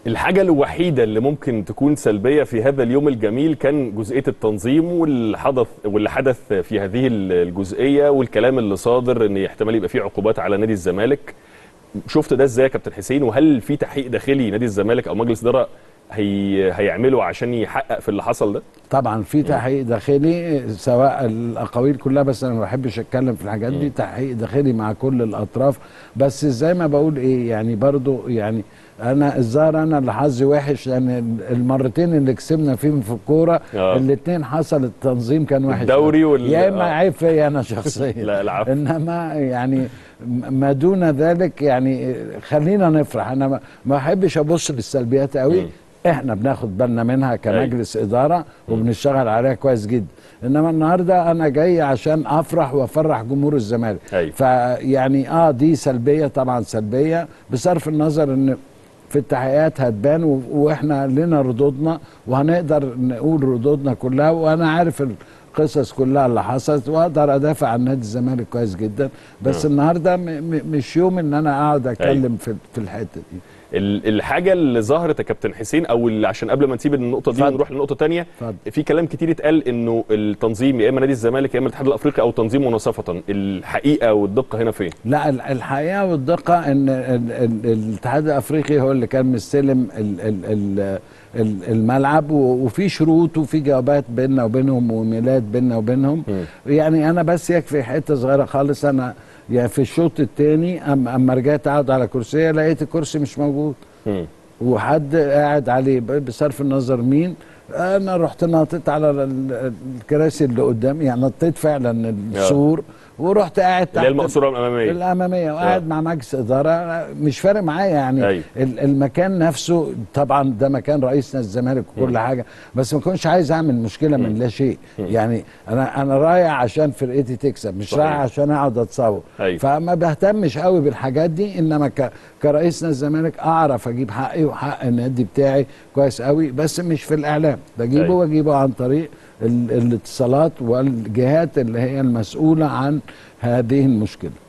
الحاجة الوحيدة اللي ممكن تكون سلبية في هذا اليوم الجميل كان جزئية التنظيم واللي حدث واللي حدث في هذه الجزئية والكلام اللي صادر ان احتمال يبقى فيه عقوبات على نادي الزمالك شفت ده ازاي يا كابتن حسين وهل في تحقيق داخلي نادي الزمالك او مجلس اداره هي هيعمله عشان يحقق في اللي حصل ده؟ طبعا في تحقيق داخلي سواء الاقاويل كلها بس انا ما بحبش اتكلم في الحاجات دي تحقيق داخلي مع كل الاطراف بس زي ما بقول ايه يعني برضو يعني انا الظاهر انا اللي حظي وحش لان المرتين اللي كسبنا فيهم في الكوره آه. الاثنين حصل التنظيم كان وحش الدوري وال- يا اما آه. عيب فيا انا شخصيا لا، العفو. انما يعني ما دون ذلك يعني خلينا نفرح انا ما- ما احبش ابص للسلبيات قوي مم. احنا بناخد بالنا منها كمجلس اداره وبنشتغل عليها كويس جدا انما النهارده انا جاي عشان افرح وافرح جمهور الزمالك أيوة. فيعني اه دي سلبيه طبعا سلبيه بصرف النظر ان في التحقيقات هتبان و- واحنا لنا ردودنا وهنقدر نقول ردودنا كلها وانا عارف القصص كلها اللي حصلت واقدر ادافع عن نادي الزمالك كويس جدا بس نعم. النهارده م- م- مش يوم ان انا اقعد اتكلم في في الحته دي ال- الحاجة اللي ظهرت يا كابتن حسين او اللي عشان قبل ما نسيب النقطة دي اتفضل. ونروح لنقطة تانية اتفضل. في كلام كتير اتقال انه التنظيم يا اما نادي الزمالك يا اما الاتحاد الافريقي او تنظيم مناصفة الحقيقة والدقة هنا فين؟ لا ال- الحقيقه والدقه ان ال- ال- الاتحاد الافريقي هو اللي كان مستلم ال- ال- ال- ال- الملعب و- وفي شروط وفي جوابات بيننا وبينهم وميلاد بيننا وبينهم يعني انا بس يكفي حته صغيره خالص انا يعني في الشوط الثاني اما أما رجعت اقعد على كرسيه لقيت الكرسي مش موجود مم. وحد قاعد عليه ب- بصرف النظر مين انا رحت نطيت على ال- الكراسي اللي قدامي يعني نطيت فعلا السور ورحت قاعد اللي هي المقصورة الامامية الاماميه وقاعد مع مجلس اداره مش فارق معايا يعني أيوة. ال- المكان نفسه طبعا ده مكان رئيس نادي الزمالك وكل حاجه بس ما كنتش عايز اعمل مشكله من لا شيء يعني انا انا رايح عشان فرقتي تكسب مش صحيح. رايح عشان اقعد اتصور أيوة. فما بهتمش قوي بالحاجات دي انما ك... كرئيس نادي الزمالك اعرف اجيب حقي وحق النادي بتاعي كويس قوي بس مش في الاعلام بجيبه أيوة. واجيبه عن طريق ال... الاتصالات والجهات اللي هي المسؤوله عن هذه المشكله